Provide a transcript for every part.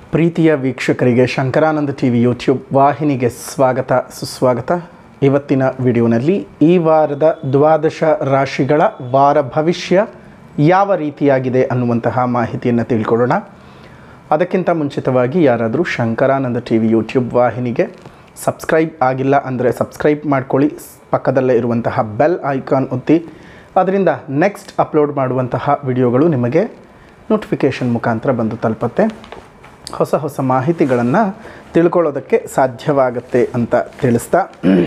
ಪ್ರೀತಿಯ ವೀಕ್ಷಕರಿಗೆ Shankaranand T V YouTube ವಾಹಿನಿಗೆ ಸ್ವಾಗತ ಸುಸ್ವಾಗತ ಇವತ್ತಿನ ವಿಡಿಯೋನಲ್ಲಿ ಈ ವಾರದ ದ್ವಾದಶ ರಾಶಿಗಳ ವಾರ ಭವಿಷ್ಯ ಯಾವ ರೀತಿಯಾಗಿದೆ ಅನ್ನುವಂತಹ ಮಾಹಿತಿಯನ್ನು ತಿಳ್ಕೊಳ್ಳೋಣ ಅದಕ್ಕಿಂತ ಮುಂಚಿತವಾಗಿ ಯಾರಾದರೂ ಶಂಕರಾನಂದ ಟಿ ವಿ ಯೂಟ್ಯೂಬ್ ವಾಹಿನಿಗೆ ಸಬ್ಸ್ಕ್ರೈಬ್ ಆಗಿಲ್ಲ ಅಂದರೆ ಸಬ್ಸ್ಕ್ರೈಬ್ ಮಾಡ್ಕೊಳ್ಳಿ ಸ್- ಪಕ್ಕದಲ್ಲೇ ಇರುವಂತಹ ಬೆಲ್ ಐಕಾನ್ ಒತ್ತಿ ಅದರಿಂದ ನೆಕ್ಸ್ಟ್ ಅಪ್ಲೋಡ್ ಮಾಡುವಂತಹ ವಿಡಿಯೋಗಳು ನಿಮಗೆ ನೋಟಿಫಿಕೇಷನ್ ಮುಖಾಂತರ ಬಂದು ತಲುಪುತ್ತೆ ಹೊಸ ಹೊಸ ಮಾಹಿತಿಗಳನ್ನು ತಿಳ್ಕೊಳ್ಳೋದಕ್ಕೆ ಸಾಧ್ಯವಾಗುತ್ತೆ ಅಂತ ತಿಳಿಸ್ತಾ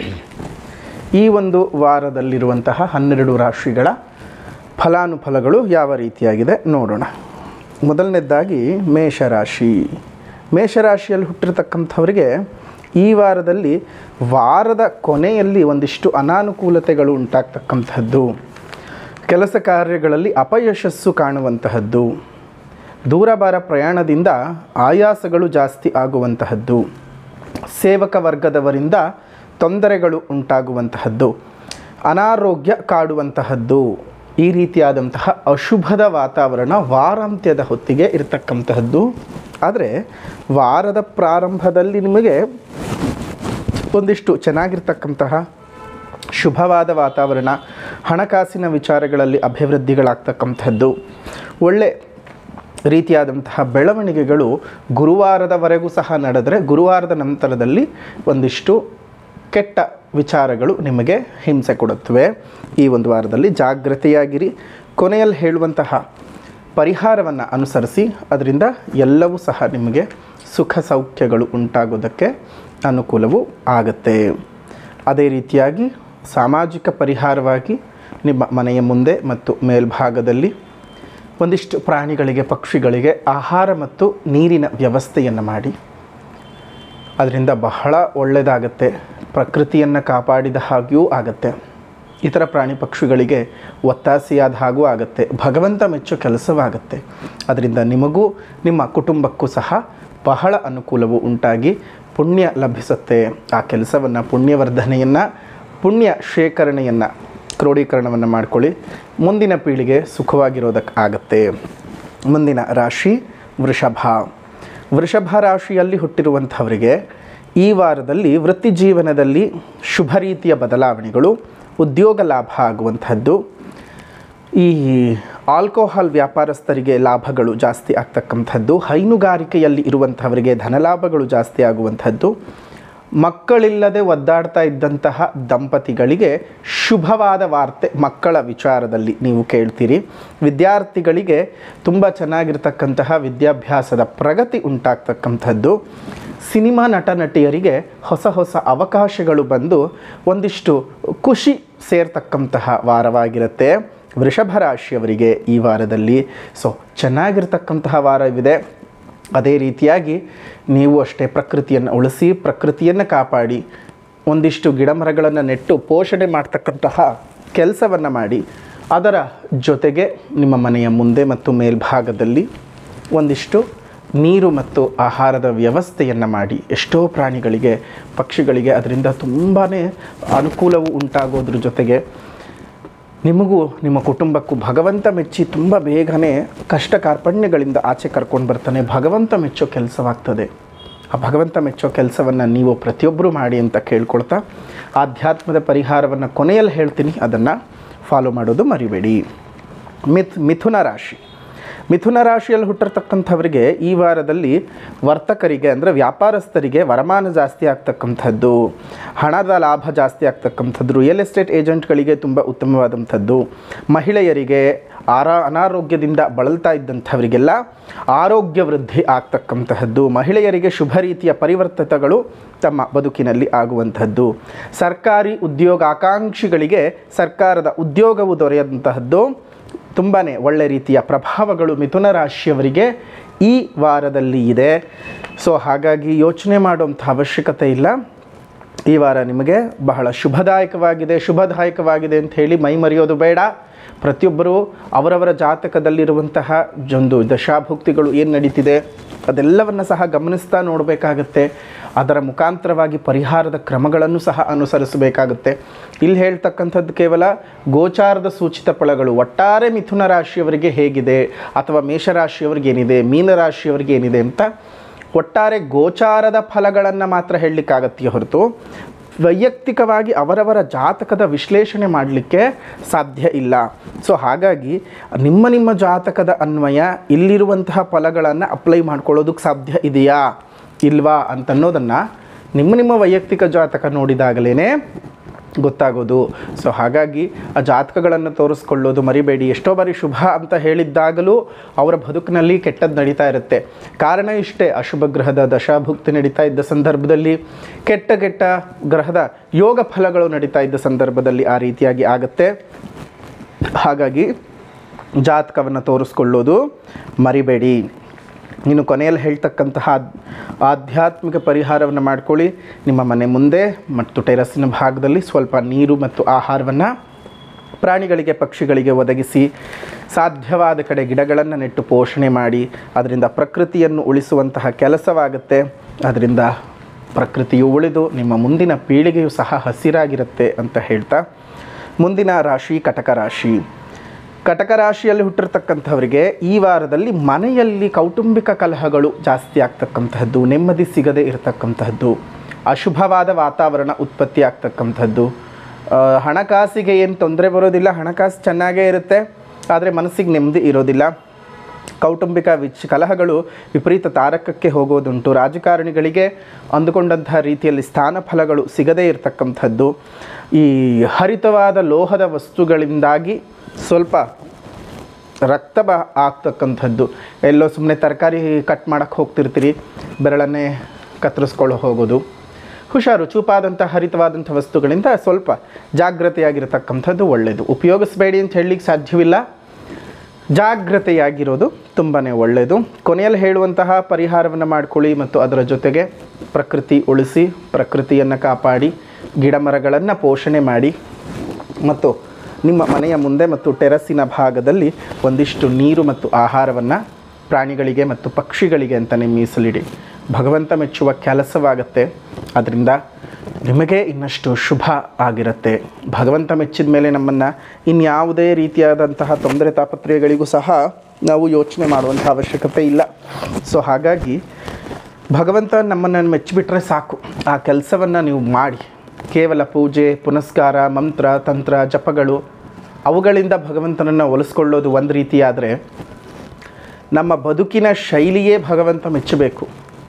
ಈ ಒಂದು ವಾರದಲ್ಲಿರುವಂತಹ ಹನ್ನೆರಡು ರಾಶಿಗಳ ಫಲಾನುಫಲಗಳು ಯಾವ ರೀತಿಯಾಗಿದೆ ನೋಡೋಣ ಮೊದಲನೇದಾಗಿ ಮೇಷರಾಶಿ ಮೇಷರಾಶಿಯಲ್ಲಿ ಹುಟ್ಟಿರ್ತಕ್ಕಂಥವರಿಗೆ ಈ ವಾರದಲ್ಲಿ ವಾರದ ಕೊನೆಯಲ್ಲಿ ಒಂದಿಷ್ಟು ಅನಾನುಕೂಲತೆಗಳು ಉಂಟಾಗ್ತಕ್ಕಂಥದ್ದು ಕೆಲಸ ಕಾರ್ಯಗಳಲ್ಲಿ ಅಪಯಶಸ್ಸು ಕಾಣುವಂತಹದ್ದು ದೂರಬಾರ ಪ್ರಯಾಣದಿಂದ ಆಯಾಸಗಳು ಜಾಸ್ತಿ ಆಗುವಂತಹದ್ದು ಸೇವಕ ವರ್ಗದವರಿಂದ ತೊಂದರೆಗಳು ಉಂಟಾಗುವಂತಹದ್ದು ಅನಾರೋಗ್ಯ ಕಾಡುವಂತಹದ್ದು ಈ ರೀತಿಯಾದಂತಹ ಅಶುಭದ ವಾತಾವರಣ ವಾರಾಂತ್ಯದ ಹೊತ್ತಿಗೆ ಇರತಕ್ಕಂತಹದ್ದು ಆದರೆ ವಾರದ ಪ್ರಾರಂಭದಲ್ಲಿ ನಿಮಗೆ ಒಂದಿಷ್ಟು ಚೆನ್ನಾಗಿರ್ತಕ್ಕಂತಹ ಶುಭವಾದ ವಾತಾವರಣ ಹಣಕಾಸಿನ ವಿಚಾರಗಳಲ್ಲಿ ಅಭಿವೃದ್ಧಿಗಳಾಗ್ತಕ್ಕಂಥದ್ದು ಒಳ್ಳೆ ರೀತಿಯಾದಂತಹ ಬೆಳವಣಿಗೆಗಳು ಗುರುವಾರದವರೆಗೂ ಸಹ ನಡೆದರೆ ಗುರುವಾರದ ನಂತರದಲ್ಲಿ ಒಂದಿಷ್ಟು ಕೆಟ್ಟ ವಿಚಾರಗಳು ನಿಮಗೆ ಹಿಂಸೆ ಕೊಡುತ್ತವೆ ಈ ಒಂದು ವಾರದಲ್ಲಿ ಜಾಗ್ರತೆಯಾಗಿರಿ ಕೊನೆಯಲ್ಲಿ ಹೇಳುವಂತಹ ಪರಿಹಾರವನ್ನು ಅನುಸರಿಸಿ ಅದರಿಂದ ಎಲ್ಲವೂ ಸಹ ನಿಮಗೆ ಸುಖ ಸೌಖ್ಯಗಳು ಉಂಟಾಗೋದಕ್ಕೆ ಅನುಕೂಲವೂ ಆಗುತ್ತೆ ಅದೇ ರೀತಿಯಾಗಿ ಸಾಮಾಜಿಕ ಪರಿಹಾರವಾಗಿ ನಿಮ್ಮ ಮನೆಯ ಮುಂದೆ ಮತ್ತು ಮೇಲ್ಭಾಗದಲ್ಲಿ ಒಂದಿಷ್ಟು ಪ್ರಾಣಿಗಳಿಗೆ ಪಕ್ಷಿಗಳಿಗೆ ಆಹಾರ ಮತ್ತು ನೀರಿನ ವ್ಯವಸ್ಥೆಯನ್ನು ಮಾಡಿ ಅದರಿಂದ ಬಹಳ ಒಳ್ಳೆಯದಾಗತ್ತೆ ಪ್ರಕೃತಿಯನ್ನು ಕಾಪಾಡಿದ ಹಾಗೆಯೂ ಆಗತ್ತೆ ಇತರ ಪ್ರಾಣಿ ಪಕ್ಷಿಗಳಿಗೆ ಒತ್ತಾಸೆಯಾದ ಹಾಗೂ ಆಗುತ್ತೆ ಭಗವಂತ ಮೆಚ್ಚೋ ಕೆಲಸವಾಗುತ್ತೆ ಅದರಿಂದ ನಿಮಗೂ ನಿಮ್ಮ ಕುಟುಂಬಕ್ಕೂ ಸಹ ಬಹಳ ಅನುಕೂಲವು ಉಂಟಾಗಿ ಪುಣ್ಯ ಲಭಿಸುತ್ತೆ ಆ ಕೆಲಸವನ್ನು ಪುಣ್ಯವರ್ಧನೆಯನ್ನು ಪುಣ್ಯ ಶೇಖರಣೆಯನ್ನು ಕ್ರೋಢೀಕರಣವನ್ನು ಮಾಡ್ಕೊಳ್ಳಿ ಮುಂದಿನ ಪೀಳಿಗೆ ಸುಖವಾಗಿರೋದಕ್ಕೆ ಆಗತ್ತೆ ಮುಂದಿನ ರಾಶಿ ವೃಷಭ ವೃಷಭ ರಾಶಿಯಲ್ಲಿ ಹುಟ್ಟಿರುವಂಥವರಿಗೆ ಈ ವಾರದಲ್ಲಿ ವೃತ್ತಿ ಜೀವನದಲ್ಲಿ ಶುಭ ರೀತಿಯ ಬದಲಾವಣೆಗಳು ಉದ್ಯೋಗ ಲಾಭ ಆಗುವಂಥದ್ದು ಈ ಆಲ್ಕೋಹಾಲ್ ವ್ಯಾಪಾರಸ್ಥರಿಗೆ ಲಾಭಗಳು ಜಾಸ್ತಿ ಆಗ್ತಕ್ಕಂಥದ್ದು ಹೈನುಗಾರಿಕೆಯಲ್ಲಿ ಇರುವಂಥವರಿಗೆ ಧನಲಾಭಗಳು ಜಾಸ್ತಿ ಆಗುವಂಥದ್ದು ಮಕ್ಕಳಿಲ್ಲದೆ ಒದ್ದಾಡ್ತಾ ಇದ್ದಂತಹ ದಂಪತಿಗಳಿಗೆ ಶುಭವಾದ ವಾರ್ತೆ ಮಕ್ಕಳ ವಿಚಾರದಲ್ಲಿ ನೀವು ಕೇಳ್ತೀರಿ ವಿದ್ಯಾರ್ಥಿಗಳಿಗೆ ತುಂಬ ಚೆನ್ನಾಗಿರ್ತಕ್ಕಂತಹ ವಿದ್ಯಾಭ್ಯಾಸದ ಪ್ರಗತಿ ಉಂಟಾಗ್ತಕ್ಕಂಥದ್ದು ಸಿನಿಮಾ ನಟ ನಟಿಯರಿಗೆ ಹೊಸ ಹೊಸ ಅವಕಾಶಗಳು ಬಂದು ಒಂದಿಷ್ಟು ಖುಷಿ ಸೇರ್ತಕ್ಕಂತಹ ವಾರವಾಗಿರುತ್ತೆ ವೃಷಭ ರಾಶಿಯವರಿಗೆ ಈ ವಾರದಲ್ಲಿ ಸೊ ಚೆನ್ನಾಗಿರ್ತಕ್ಕಂತಹ ವಾರವಿದೆ ಅದೇ ರೀತಿಯಾಗಿ ನೀವು ಅಷ್ಟೇ ಪ್ರಕೃತಿಯನ್ನು ಉಳಿಸಿ ಪ್ರಕೃತಿಯನ್ನು ಕಾಪಾಡಿ ಒಂದಿಷ್ಟು ಗಿಡಮರಗಳನ್ನು ನೆಟ್ಟು ಪೋಷಣೆ ಮಾಡ್ತಕ್ಕಂತಹ ಕೆಲಸವನ್ನು ಮಾಡಿ ಅದರ ಜೊತೆಗೆ ನಿಮ್ಮ ಮನೆಯ ಮುಂದೆ ಮತ್ತು ಮೇಲ್ಭಾಗದಲ್ಲಿ ಒಂದಿಷ್ಟು ನೀರು ಮತ್ತು ಆಹಾರದ ವ್ಯವಸ್ಥೆಯನ್ನು ಮಾಡಿ ಎಷ್ಟೋ ಪ್ರಾಣಿಗಳಿಗೆ ಪಕ್ಷಿಗಳಿಗೆ ಅದರಿಂದ ತುಂಬಾ ಅನುಕೂಲವು ಉಂಟಾಗೋದ್ರ ಜೊತೆಗೆ ನಿಮಗೂ ನಿಮ್ಮ ಕುಟುಂಬಕ್ಕೂ ಭಗವಂತ ಮೆಚ್ಚಿ ತುಂಬ ಬೇಗನೆ ಕಷ್ಟ ಕಾರ್ಪಣ್ಯಗಳಿಂದ ಆಚೆ ಕರ್ಕೊಂಡು ಬರ್ತಾನೆ ಭಗವಂತ ಮೆಚ್ಚೋ ಕೆಲಸವಾಗ್ತದೆ ಆ ಭಗವಂತ ಮೆಚ್ಚೋ ಕೆಲಸವನ್ನು ನೀವು ಪ್ರತಿಯೊಬ್ಬರೂ ಮಾಡಿ ಅಂತ ಕೇಳ್ಕೊಳ್ತಾ ಆಧ್ಯಾತ್ಮದ ಪರಿಹಾರವನ್ನು ಕೊನೆಯಲ್ಲಿ ಹೇಳ್ತೀನಿ ಅದನ್ನು ಫಾಲೋ ಮಾಡೋದು ಮರಿಬೇಡಿ ಮಿಥ್ ಮಿಥುನ ರಾಶಿ ಮಿಥುನ ರಾಶಿಯಲ್ಲಿ ಹುಟ್ಟಿರ್ತಕ್ಕಂಥವರಿಗೆ ಈ ವಾರದಲ್ಲಿ ವರ್ತಕರಿಗೆ ಅಂದರೆ ವ್ಯಾಪಾರಸ್ಥರಿಗೆ ವರಮಾನ ಜಾಸ್ತಿ ಆಗ್ತಕ್ಕಂಥದ್ದು ಹಣದ ಲಾಭ ಜಾಸ್ತಿ ಆಗ್ತಕ್ಕಂಥದ್ದು ರಿಯಲ್ ಎಸ್ಟೇಟ್ ಏಜೆಂಟ್ಗಳಿಗೆ ತುಂಬ ಉತ್ತಮವಾದಂಥದ್ದು ಮಹಿಳೆಯರಿಗೆ ಆರಾ ಅನಾರೋಗ್ಯದಿಂದ ಬಳಲ್ತಾ ಇದ್ದಂಥವರಿಗೆಲ್ಲ ಆರೋಗ್ಯ ವೃದ್ಧಿ ಆಗ್ತಕ್ಕಂತಹದ್ದು ಮಹಿಳೆಯರಿಗೆ ಶುಭ ರೀತಿಯ ಪರಿವರ್ತತಗಳು ತಮ್ಮ ಬದುಕಿನಲ್ಲಿ ಆಗುವಂಥದ್ದು ಸರ್ಕಾರಿ ಉದ್ಯೋಗಾಕಾಂಕ್ಷಿಗಳಿಗೆ ಸರ್ಕಾರದ ಉದ್ಯೋಗವು ದೊರೆಯುವಂತಹದ್ದು ತುಂಬಾ ಒಳ್ಳೆ ರೀತಿಯ ಪ್ರಭಾವಗಳು ಮಿಥುನ ರಾಶಿಯವರಿಗೆ ಈ ವಾರದಲ್ಲಿ ಇದೆ ಸೊ ಹಾಗಾಗಿ ಯೋಚನೆ ಮಾಡುವಂಥ ಅವಶ್ಯಕತೆ ಇಲ್ಲ ಈ ವಾರ ನಿಮಗೆ ಬಹಳ ಶುಭದಾಯಕವಾಗಿದೆ ಶುಭದಾಯಕವಾಗಿದೆ ಅಂತ ಹೇಳಿ ಮೈ ಮರೆಯೋದು ಬೇಡ ಪ್ರತಿಯೊಬ್ಬರೂ ಅವರವರ ಜಾತಕದಲ್ಲಿರುವಂತಹ ಒಂದು ದಶಾಭುಕ್ತಿಗಳು ಏನು ನಡೀತಿದೆ ಅದೆಲ್ಲವನ್ನು ಸಹ ಗಮನಿಸ್ತಾ ನೋಡಬೇಕಾಗತ್ತೆ ಅದರ ಮುಖಾಂತರವಾಗಿ ಪರಿಹಾರದ ಕ್ರಮಗಳನ್ನು ಸಹ ಅನುಸರಿಸಬೇಕಾಗುತ್ತೆ ಇಲ್ಲಿ ಹೇಳ್ತಕ್ಕಂಥದ್ದು ಕೇವಲ ಗೋಚಾರದ ಸೂಚಿತ ಫಲಗಳು ಒಟ್ಟಾರೆ ಮಿಥುನ ರಾಶಿಯವರಿಗೆ ಹೇಗಿದೆ ಅಥವಾ ಮೇಷರಾಶಿಯವರಿಗೆ ಏನಿದೆ ಮೀನರಾಶಿಯವರಿಗೆ ಏನಿದೆ ಅಂತ ಒಟ್ಟಾರೆ ಗೋಚಾರದ ಫಲಗಳನ್ನು ಮಾತ್ರ ಹೇಳಲಿಕ್ಕಾಗತ್ತೆ ಹೊರತು ವೈಯಕ್ತಿಕವಾಗಿ ಅವರವರ ಜಾತಕದ ವಿಶ್ಲೇಷಣೆ ಮಾಡಲಿಕ್ಕೆ ಸಾಧ್ಯ ಇಲ್ಲ ಸೊ ಹಾಗಾಗಿ ನಿಮ್ಮ ನಿಮ್ಮ ಜಾತಕದ ಅನ್ವಯ ಇಲ್ಲಿರುವಂತಹ ಫಲಗಳನ್ನು ಅಪ್ಲೈ ಮಾಡ್ಕೊಳ್ಳೋದಕ್ಕೆ ಸಾಧ್ಯ ಇದೆಯಾ ಇಲ್ವಾ ಅಂತನ್ನೋದನ್ನು ನಿಮ್ಮ ನಿಮ್ಮ ವೈಯಕ್ತಿಕ ಜಾತಕ ನೋಡಿದಾಗಲೇ ಗೊತ್ತಾಗೋದು ಸೊ ಹಾಗಾಗಿ ಆ ಜಾತಕಗಳನ್ನು ತೋರಿಸ್ಕೊಳ್ಳೋದು ಮರಿಬೇಡಿ ಎಷ್ಟೋ ಬಾರಿ ಶುಭ ಅಂತ ಹೇಳಿದ್ದಾಗಲೂ ಅವರ ಬದುಕಿನಲ್ಲಿ ಕೆಟ್ಟದ್ದು ನಡೀತಾ ಇರುತ್ತೆ ಕಾರಣ ಇಷ್ಟೇ ಅಶುಭ ಗ್ರಹದ ದಶಾಭುಕ್ತಿ ನಡೀತಾ ಇದ್ದ ಸಂದರ್ಭದಲ್ಲಿ ಕೆಟ್ಟ ಕೆಟ್ಟ ಗ್ರಹದ ಯೋಗ ಫಲಗಳು ನಡೀತಾ ಇದ್ದ ಸಂದರ್ಭದಲ್ಲಿ ಆ ರೀತಿಯಾಗಿ ಆಗುತ್ತೆ ಹಾಗಾಗಿ ಜಾತಕವನ್ನು ತೋರಿಸ್ಕೊಳ್ಳೋದು ಮರಿಬೇಡಿ ಇನ್ನು ಕೊನೆಯಲ್ಲಿ ಹೇಳ್ತಕ್ಕಂತಹ ಆದ್- ಆಧ್ಯಾತ್ಮಿಕ ಪರಿಹಾರವನ್ನು ಮಾಡ್ಕೊಳ್ಳಿ ನಿಮ್ಮ ಮನೆ ಮುಂದೆ ಮತ್ತು ಟೆರಸಿನ ಭಾಗದಲ್ಲಿ ಸ್ವಲ್ಪ ನೀರು ಮತ್ತು ಆಹಾರವನ್ನು ಪ್ರಾಣಿಗಳಿಗೆ ಪಕ್ಷಿಗಳಿಗೆ ಒದಗಿಸಿ ಸಾಧ್ಯವಾದ ಕಡೆ ಗಿಡಗಳನ್ನು ನೆಟ್ಟು ಪೋಷಣೆ ಮಾಡಿ ಅದರಿಂದ ಪ್ರಕೃತಿಯನ್ನು ಉಳಿಸುವಂತಹ ಕೆಲಸವಾಗುತ್ತೆ ಅದರಿಂದ ಪ್ರಕೃತಿಯು ಉಳಿದು ನಿಮ್ಮ ಮುಂದಿನ ಪೀಳಿಗೆಯು ಸಹ ಹಸಿರಾಗಿರುತ್ತೆ ಅಂತ ಹೇಳ್ತಾ ಮುಂದಿನ ರಾಶಿ ಕಟಕ ರಾಶಿ ಕಟಕ ರಾಶಿಯಲ್ಲಿ ಹುಟ್ಟಿರ್ತಕ್ಕಂಥವರಿಗೆ ಈ ವಾರದಲ್ಲಿ ಮನೆಯಲ್ಲಿ ಕೌಟುಂಬಿಕ ಕಲಹಗಳು ಜಾಸ್ತಿ ಆಗ್ತಕ್ಕಂತಹದ್ದು ನೆಮ್ಮದಿ ಸಿಗದೆ ಇರತಕ್ಕಂತಹದ್ದು ಅಶುಭವಾದ ವಾತಾವರಣ ಉತ್ಪತ್ತಿ ಆಗ್ತಕ್ಕಂಥದ್ದು ಆ, ಹಣಕಾಸಿಗೆ ಏನು ತೊಂದರೆ ಬರೋದಿಲ್ಲ ಹಣಕಾಸು ಚೆನ್ನಾಗೇ ಇರುತ್ತೆ ಆದರೆ ಮನಸ್ಸಿಗೆ ನೆಮ್ಮದಿ ಇರೋದಿಲ್ಲ ಕೌಟುಂಬಿಕ ವಿಚ್ ಕಲಹಗಳು ವಿಪರೀತ ತಾರಕಕ್ಕೆ ಹೋಗೋದುಂಟು ರಾಜಕಾರಣಿಗಳಿಗೆ ಅಂದುಕೊಂಡಂತಹ ರೀತಿಯಲ್ಲಿ ಸ್ಥಾನ ಫಲಗಳು ಸಿಗದೇ ಇರತಕ್ಕಂಥದ್ದು ಈ ಹರಿತವಾದ ಲೋಹದ ವಸ್ತುಗಳಿಂದಾಗಿ ಸ್ವಲ್ಪ ರಕ್ತ ಬ ಆಗ್ತಕ್ಕಂಥದ್ದು ಎಲ್ಲೋ ಸುಮ್ಮನೆ ತರಕಾರಿ ಕಟ್ ಮಾಡೋಕ್ಕೆ ಹೋಗ್ತಿರ್ತೀರಿ ಬೆರಳನ್ನೇ ಕತ್ತರಿಸ್ಕೊಳ್ಳೋ ಹೋಗೋದು ಹುಷಾರು ಚೂಪಾದಂಥ ಹರಿತವಾದಂಥ ವಸ್ತುಗಳಿಂದ ಸ್ವಲ್ಪ ಜಾಗ್ರತೆಯಾಗಿರತಕ್ಕಂಥದ್ದು ಒಳ್ಳೆಯದು ಉಪಯೋಗಿಸಬೇಡಿ ಅಂತ ಹೇಳಲಿಕ್ಕೆ ಸಾಧ್ಯವಿಲ್ಲ ಜಾಗ್ರತೆಯಾಗಿರೋದು ತುಂಬಾ ಒಳ್ಳೆಯದು ಕೊನೆಯಲ್ಲಿ ಹೇಳುವಂತಹ ಪರಿಹಾರವನ್ನು ಮಾಡಿಕೊಳ್ಳಿ ಮತ್ತು ಅದರ ಜೊತೆಗೆ ಪ್ರಕೃತಿ ಉಳಿಸಿ ಪ್ರಕೃತಿಯನ್ನು ಕಾಪಾಡಿ ಗಿಡ ಮರಗಳನ್ನು ಪೋಷಣೆ ಮಾಡಿ ಮತ್ತು ನಿಮ್ಮ ಮನೆಯ ಮುಂದೆ ಮತ್ತು ಟೆರಸಿನ ಭಾಗದಲ್ಲಿ ಒಂದಿಷ್ಟು ನೀರು ಮತ್ತು ಆಹಾರವನ್ನು ಪ್ರಾಣಿಗಳಿಗೆ ಮತ್ತು ಪಕ್ಷಿಗಳಿಗೆ ಅಂತಲೇ ಮೀಸಲಿಡಿ ಭಗವಂತ ಮೆಚ್ಚುವ ಕೆಲಸವಾಗುತ್ತೆ ಅದರಿಂದ ನಿಮಗೆ ಇನ್ನಷ್ಟು ಶುಭ ಆಗಿರುತ್ತೆ ಭಗವಂತ ಮೆಚ್ಚಿದ ಮೇಲೆ ನಮ್ಮನ್ನು ಇನ್ಯಾವುದೇ ರೀತಿಯಾದಂತಹ ತೊಂದರೆ ತಾಪತ್ರಯಗಳಿಗೂ ಸಹ ನಾವು ಯೋಚನೆ ಮಾಡುವಂಥ ಅವಶ್ಯಕತೆ ಇಲ್ಲ ಸೊ ಹಾಗಾಗಿ ಭಗವಂತ ನಮ್ಮನ್ನು ಮೆಚ್ಚಿಬಿಟ್ರೆ ಸಾಕು ಆ ಕೆಲಸವನ್ನು ನೀವು ಮಾಡಿ ಕೇವಲ ಪೂಜೆ ಪುನಸ್ಕಾರ ಮಂತ್ರ ತಂತ್ರ ಜಪಗಳು ಅವುಗಳಿಂದ ಭಗವಂತನನ್ನು ಒಲಿಸ್ಕೊಳ್ಳೋದು ಒಂದು ರೀತಿಯಾದರೆ ನಮ್ಮ ಬದುಕಿನ ಶೈಲಿಯೇ ಭಗವಂತ ಮೆಚ್ಚಬೇಕು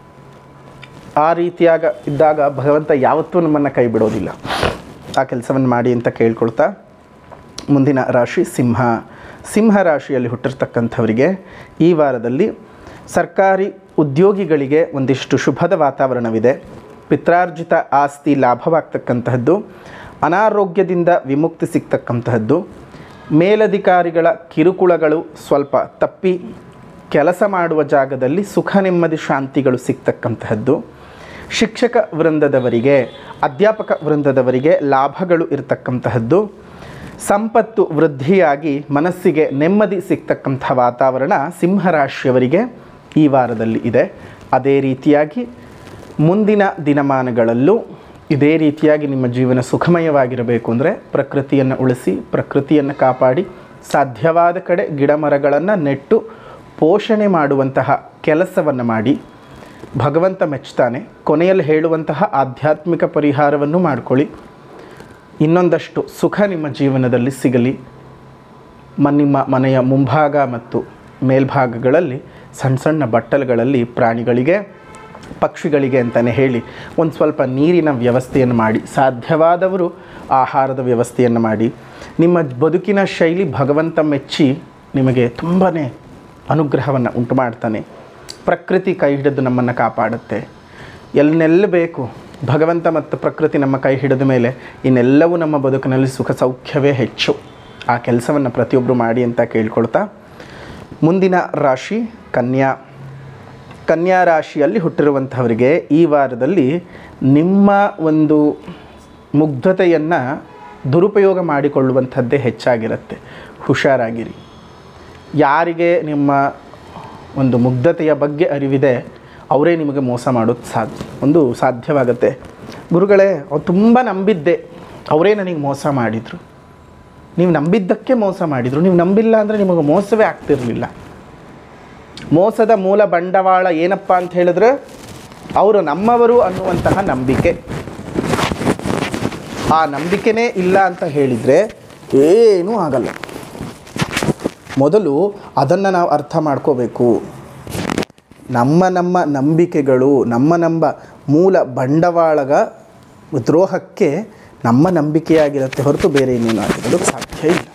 ಆ ರೀತಿಯಾಗ ಇದ್ದಾಗ ಭಗವಂತ ಯಾವತ್ತೂ ನಮ್ಮನ್ನು ಕೈ ಬಿಡೋದಿಲ್ಲ ಆ ಕೆಲಸವನ್ನು ಮಾಡಿ ಅಂತ ಕೇಳ್ಕೊಳ್ತಾ ಮುಂದಿನ ರಾಶಿ ಸಿಂಹ ಸಿಂಹ ರಾಶಿಯಲ್ಲಿ ಹುಟ್ಟಿರ್ತಕ್ಕಂಥವರಿಗೆ ಈ ವಾರದಲ್ಲಿ ಸರ್ಕಾರಿ ಉದ್ಯೋಗಿಗಳಿಗೆ ಒಂದಿಷ್ಟು ಶುಭದ ವಾತಾವರಣವಿದೆ ಪಿತ್ರಾರ್ಜಿತ ಆಸ್ತಿ ಲಾಭವಾಗ್ತಕ್ಕಂತಹದ್ದು ಅನಾರೋಗ್ಯದಿಂದ ವಿಮುಕ್ತಿ ಸಿಗ್ತಕ್ಕಂತಹದ್ದು ಮೇಲಧಿಕಾರಿಗಳ ಕಿರುಕುಳಗಳು ಸ್ವಲ್ಪ ತಪ್ಪಿ ಕೆಲಸ ಮಾಡುವ ಜಾಗದಲ್ಲಿ ಸುಖ ನೆಮ್ಮದಿ ಶಾಂತಿಗಳು ಸಿಗ್ತಕ್ಕಂತಹದ್ದು ಶಿಕ್ಷಕ ವೃಂದದವರಿಗೆ ಅಧ್ಯಾಪಕ ವೃಂದದವರಿಗೆ ಲಾಭಗಳು ಇರತಕ್ಕಂತಹದ್ದು ಸಂಪತ್ತು ವೃದ್ಧಿಯಾಗಿ ಮನಸ್ಸಿಗೆ ನೆಮ್ಮದಿ ಸಿಗ್ತಕ್ಕಂಥ ವಾತಾವರಣ ಸಿಂಹರಾಶಿಯವರಿಗೆ ಈ ವಾರದಲ್ಲಿ ಇದೆ ಅದೇ ರೀತಿಯಾಗಿ ಮುಂದಿನ ದಿನಮಾನಗಳಲ್ಲೂ ಇದೇ ರೀತಿಯಾಗಿ ನಿಮ್ಮ ಜೀವನ ಸುಖಮಯವಾಗಿರಬೇಕು ಅಂದರೆ ಪ್ರಕೃತಿಯನ್ನು ಉಳಿಸಿ ಪ್ರಕೃತಿಯನ್ನು ಕಾಪಾಡಿ ಸಾಧ್ಯವಾದ ಕಡೆ ಗಿಡ ಮರಗಳನ್ನು ನೆಟ್ಟು ಪೋಷಣೆ ಮಾಡುವಂತಹ ಕೆಲಸವನ್ನು ಮಾಡಿ ಭಗವಂತ ಮೆಚ್ತಾನೆ ಕೊನೆಯಲ್ಲಿ ಹೇಳುವಂತಹ ಆಧ್ಯಾತ್ಮಿಕ ಪರಿಹಾರವನ್ನು ಮಾಡಿಕೊಳ್ಳಿ ಇನ್ನೊಂದಷ್ಟು ಸುಖ ನಿಮ್ಮ ಜೀವನದಲ್ಲಿ ಸಿಗಲಿ ಮ ನಿಮ್ಮ ಮನೆಯ ಮುಂಭಾಗ ಮತ್ತು ಮೇಲ್ಭಾಗಗಳಲ್ಲಿ ಸಣ್ಣ ಸಣ್ಣ ಬಟ್ಟಲುಗಳಲ್ಲಿ ಪ್ರಾಣಿಗಳಿಗೆ ಪಕ್ಷಿಗಳಿಗೆ ಅಂತಲೇ ಹೇಳಿ ಒಂದು ಸ್ವಲ್ಪ ನೀರಿನ ವ್ಯವಸ್ಥೆಯನ್ನು ಮಾಡಿ ಸಾಧ್ಯವಾದವರು ಆಹಾರದ ವ್ಯವಸ್ಥೆಯನ್ನು ಮಾಡಿ ನಿಮ್ಮ ಬದುಕಿನ ಶೈಲಿ ಭಗವಂತ ಮೆಚ್ಚಿ ನಿಮಗೆ ತುಂಬಾ ಅನುಗ್ರಹವನ್ನು ಉಂಟು ಮಾಡ್ತಾನೆ ಪ್ರಕೃತಿ ಕೈ ಹಿಡಿದು ನಮ್ಮನ್ನು ಕಾಪಾಡುತ್ತೆ ಎಲ್ಲೆಲ್ಲ ಬೇಕು ಭಗವಂತ ಮತ್ತು ಪ್ರಕೃತಿ ನಮ್ಮ ಕೈ ಹಿಡಿದ ಮೇಲೆ ಇನ್ನೆಲ್ಲವೂ ನಮ್ಮ ಬದುಕಿನಲ್ಲಿ ಸುಖ ಸೌಖ್ಯವೇ ಹೆಚ್ಚು ಆ ಕೆಲಸವನ್ನು ಪ್ರತಿಯೊಬ್ಬರು ಮಾಡಿ ಅಂತ ಕೇಳ್ಕೊಳ್ತಾ ಮುಂದಿನ ರಾಶಿ ಕನ್ಯಾ ಕನ್ಯಾ ರಾಶಿಯಲ್ಲಿ ಹುಟ್ಟಿರುವಂಥವರಿಗೆ ಈ ವಾರದಲ್ಲಿ ನಿಮ್ಮ ಒಂದು ಮುಗ್ಧತೆಯನ್ನು ದುರುಪಯೋಗ ಮಾಡಿಕೊಳ್ಳುವಂಥದ್ದೇ ಹೆಚ್ಚಾಗಿರುತ್ತೆ ಹುಷಾರಾಗಿರಿ ಯಾರಿಗೆ ನಿಮ್ಮ ಒಂದು ಮುಗ್ಧತೆಯ ಬಗ್ಗೆ ಅರಿವಿದೆ ಅವರೇ ನಿಮಗೆ ಮೋಸ ಮಾಡೋದು ಸಾಧ್ಯ ಒಂದು ಸಾಧ್ಯವಾಗುತ್ತೆ ಗುರುಗಳೇ ಅವ್ರು ತುಂಬ ನಂಬಿದ್ದೆ ಅವರೇ ನನಗೆ ಮೋಸ ಮಾಡಿದರು ನೀವು ನಂಬಿದ್ದಕ್ಕೆ ಮೋಸ ಮಾಡಿದರು ನೀವು ನಂಬಿಲ್ಲ ಅಂದರೆ ನಿಮಗೆ ಮೋಸವೇ ಆಗ್ತಿರಲಿಲ್ಲ ಮೋಸದ ಮೂಲ ಬಂಡವಾಳ ಏನಪ್ಪ ಅಂತ ಹೇಳಿದ್ರೆ ಅವರು ನಮ್ಮವರು ಅನ್ನುವಂತಹ ನಂಬಿಕೆ ಆ ನಂಬಿಕೆನೇ ಇಲ್ಲ ಅಂತ ಹೇಳಿದರೆ ಏನೂ ಆಗಲ್ಲ ಮೊದಲು ಅದನ್ನು ನಾವು ಅರ್ಥ ಮಾಡ್ಕೋಬೇಕು ನಮ್ಮ ನಮ್ಮ ನಂಬಿಕೆಗಳು ನಮ್ಮ ನಮ್ಮ ಮೂಲ ಬಂಡವಾಳಗ ದ್ರೋಹಕ್ಕೆ ನಮ್ಮ ನಂಬಿಕೆಯಾಗಿರುತ್ತೆ ಹೊರತು ಬೇರೆ ಇನ್ನೇನು ಆಗಿರೋದಕ್ಕೆ ಸಾಧ್ಯ ಇಲ್ಲ